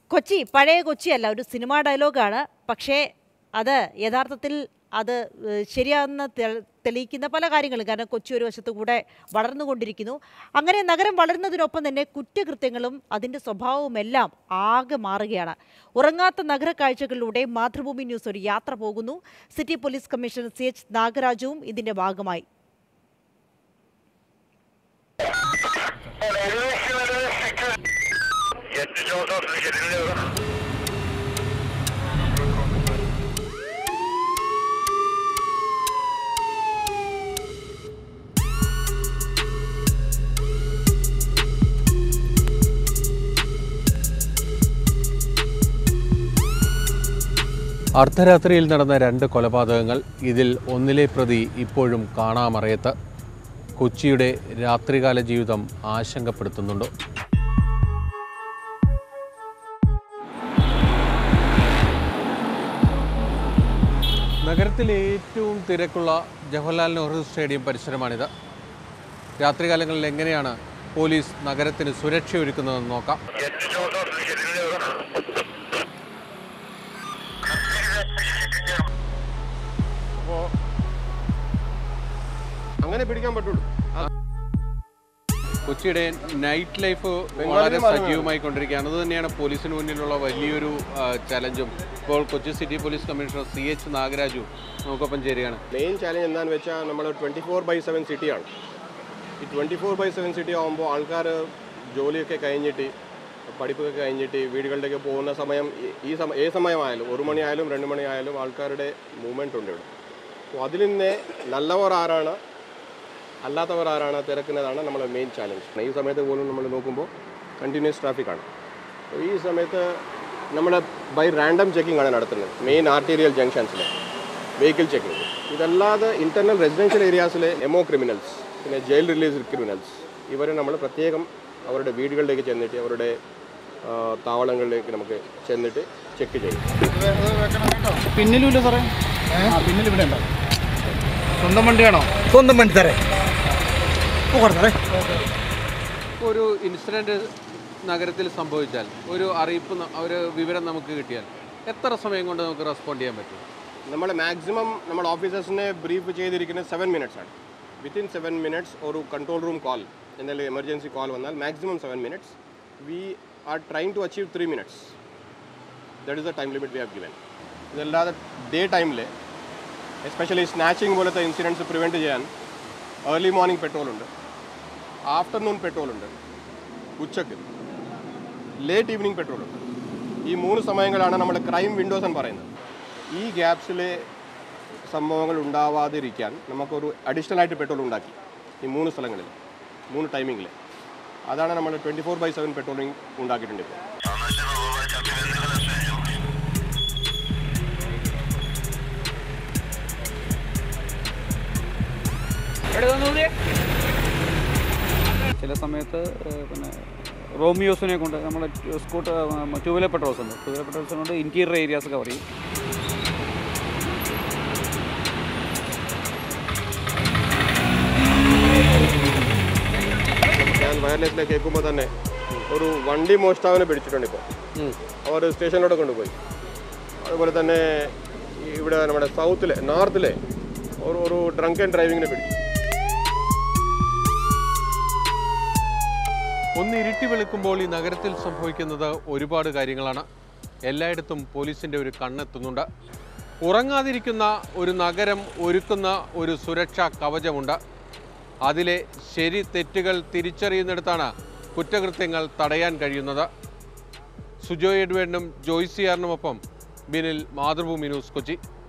കൊച്ചി പഴയ കൊച്ചിയല്ല ഒരു സിനിമാ ഡയലോഗാണ് പക്ഷേ അത് യഥാർത്ഥത്തിൽ അത് ഏഹ്, ശരിയാണെന്ന് തെ- തെളിയിക്കുന്ന പല കാര്യങ്ങളും കാരണം കൊച്ചി ഒരു വശത്തു കൂടെ വളർന്നുകൊണ്ടിരിക്കുന്നു അങ്ങനെ നഗരം വളരുന്നതിനൊപ്പം തന്നെ കുറ്റകൃത്യങ്ങളും അതിൻ്റെ സ്വഭാവവും എല്ലാം ആകെ മാറുകയാണ് ഉറങ്ങാത്ത നഗര കാഴ്ചകളിലൂടെ മാതൃഭൂമി ന്യൂസ് ഒരു യാത്ര പോകുന്നു city police commissioner C H നാഗരാജുവും ഇതിൻ്റെ ഭാഗമായി അർദ്ധരാത്രിയിൽ നടന്ന രണ്ട് കൊലപാതകങ്ങൾ ഇതിൽ ഒന്നിലെ പ്രതി ഇപ്പോഴും കാണാമറയത്ത് കൊച്ചിയുടെ രാത്രികാല ജീവിതം ആശങ്കപ്പെടുത്തുന്നുണ്ടോ നഗരത്തിലെ ഏറ്റവും തിരക്കുള്ള ജവഹർലാൽ നെഹ്റു സ്റ്റേഡിയം പരിസരമാണിത് രാത്രികാലങ്ങളിൽ എങ്ങനെയാണ് പോലീസ് നഗരത്തിന് സുരക്ഷയൊരുക്കുന്നതെന്ന് നോക്കാം അപ്പോൾ അങ്ങനെ പിടിക്കാൻ പറ്റുള്ളൂ കൊച്ചിയുടെ നൈറ്റ് ലൈഫ് ബംഗാളിൽ വളരെ മാത്രമേ സജീവമായി കൊണ്ടിരിക്കുകയാണ് അത് തന്നെയാണ് പോലീസിന് മുന്നിലുള്ള വലിയൊരു ആ, ചലഞ്ചും ഇപ്പോൾ Kochi city police commissioner C H Nagaraju നമുക്കൊപ്പം ചേരുകയാണ് മെയിൻ ചാലഞ്ച് എന്താണെന്ന് വെച്ചാൽ നമ്മൾ ട്വൻറ്റി ഫോർ ബൈ സെവൻ സിറ്റിയാണ് ഈ twenty four by seven city ആകുമ്പോൾ ആൾക്കാർ ജോലിയൊക്കെ കഴിഞ്ഞിട്ട് പഠിപ്പൊക്കെ കഴിഞ്ഞിട്ട് വീടുകളിലേക്ക് പോകുന്ന സമയം ഈ- ഈ സമയം ഏത് സമയമായാലും ഒരു മണിയായാലും രണ്ട് മണിയായാലും ആൾക്കാരുടെ മൂവ്മെൻ്റ് ഉണ്ട് ഇവിടെ അപ്പോൾ അതിൽ നിന്ന് നല്ലവർ ആരാണ് അല്ലാത്തവർ ആരാണ് തിരക്കുന്നതാണ് നമ്മളെ മെയിൻ ചാലഞ്ച് ഈ സമയത്ത് പോലും നമ്മൾ നോക്കുമ്പോൾ കണ്ടിന്യൂസ് ട്രാഫിക്കാണ് അപ്പോൾ ഈ സമയത്ത് നമ്മൾ ബൈ റാൻഡം ചെക്കിംഗ് ആണ് നടത്തുന്നത് മെയിൻ ആർട്ടീരിയൽ ജംഗ്ഷൻസിൽ വെഹിക്കിൾ ചെക്കിംഗ് ഇതല്ലാതെ ഇന്റർണൽ റെസിഡൻഷ്യൽ ഏരിയാസിലെ എമോ ക്രിമിനൽസ് പിന്നെ ജയിൽ റിലീസ് ക്രിമിനൽസ് ഇവരെ നമ്മൾ പ്രത്യേകം അവരുടെ വീടുകളിലേക്ക് ചെന്നിട്ട് അവരുടെ ആ, താവളങ്ങളിലേക്ക് നമുക്ക് ചെന്നിട്ട് ചെക്ക് ചെയ്യും പിന്നിലുമില്ല സാറേ ആ പിന്നിൽ ഇവിടെ ഉണ്ടോ സ്വന്തം വണ്ടിയാണോ സ്വന്തം വണ്ടി തരേ പോകണം സാറേ ഒരു ഇൻസിഡൻറ്റ് നഗരത്തിൽ സംഭവിച്ചാൽ ഒരു അറിയിപ്പ് ന- ഒരു വിവരം നമുക്ക് കിട്ടിയാൽ എത്ര സമയം കൊണ്ട് നമുക്ക് റെസ്പോണ്ട് ചെയ്യാൻ പറ്റും നമ്മൾ മാക്സിമം നമ്മൾ ഓഫീസേഴ്സിനെ ബ്രീഫ് ചെയ്തിരിക്കുന്നത് സെവൻ മിനിറ്റ്സ് ആണ് വിത്തിൻ സെവൻ മിനിറ്റ്സ് ഒരു കൺട്രോൾ റൂം കോൾ എന്തെങ്കിലും എമർജൻസി കോൾ വന്നാൽ maximum seven minutes we are trying to achieve three minutes that is the time limit we have given ഇതല്ലാതെ ഡേ ടൈമിൽ especially snatching പോലത്തെ incidents prevent ചെയ്യാൻ early morning patrol ഉണ്ട് afternoon patrol ഉണ്ട് ഉച്ചക്ക് late evening petrol ഉണ്ട് ഈ മൂന്ന് സമയങ്ങളാണ് നമ്മൾ ക്രൈം വിൻഡോസ് എന്ന് പറയുന്നത് ഈ ഗ്യാപ്സിലെ സംഭവങ്ങൾ ഉണ്ടാവാതിരിക്കാൻ നമുക്കൊരു അഡീഷണൽ ആയിട്ട് പെട്രോൾ ഉണ്ടാക്കി ഈ മൂന്ന് സ്ഥലങ്ങളിൽ മൂന്ന് ടൈമിങ്ങിൽ അതാണ് നമ്മൾ twenty four by seven patrolling ഉണ്ടാക്കിയിട്ടുണ്ട് ഇപ്പോൾ ചില സമയത്ത് ഏഹ്, പിന്നെ റോമിയോസിനെ കൊണ്ട് നമ്മുടെ സ്കൂട്ടർ ടൂ വീലർ പെട്രോൾസ് ഉണ്ട് ടൂ വീലർ പെട്രോൾസ് കൊണ്ട് ഇൻറ്റീരിയർ ഏരിയാസ് കവർ ചെയ്യും ഞാൻ വയർലെസ്സിലെ കേൾക്കുമ്പോൾ തന്നെ ഒരു വണ്ടി മോഷ്ടാവിനെ പിടിച്ചിട്ടുണ്ട് ഇപ്പോൾ അവർ സ്റ്റേഷനിലൂടെ കൊണ്ടുപോയി അതുപോലെ തന്നെ ഇവിടെ നമ്മുടെ സൗത്തിലെ നോർത്തിലെ ഒരു ഒരു ഡ്രങ്ക് ആൻഡ് ഡ്രൈവിങ്ങിനെ പിടിച്ചു ഒന്ന് ഇരുട്ടി വെളുക്കുമ്പോൾ ഈ നഗരത്തിൽ സംഭവിക്കുന്നത് ഒരുപാട് കാര്യങ്ങളാണ് എല്ലായിടത്തും പോലീസിൻ്റെ ഒരു കണ്ണെത്തുന്നുണ്ട് ഉറങ്ങാതിരിക്കുന്ന ഒരു നഗരം ഒരുക്കുന്ന ഒരു സുരക്ഷാ കവചമുണ്ട് അതിലെ ശരി തെറ്റുകൾ തിരിച്ചറിയുന്നിടത്താണ് കുറ്റകൃത്യങ്ങൾ തടയാൻ കഴിയുന്നത് സുജോ എഡ്വേർഡിനും ജോയ്സിയാറിനുമൊപ്പം ബിനിൽ മാതൃഭൂമി ന്യൂസ് കൊച്ചി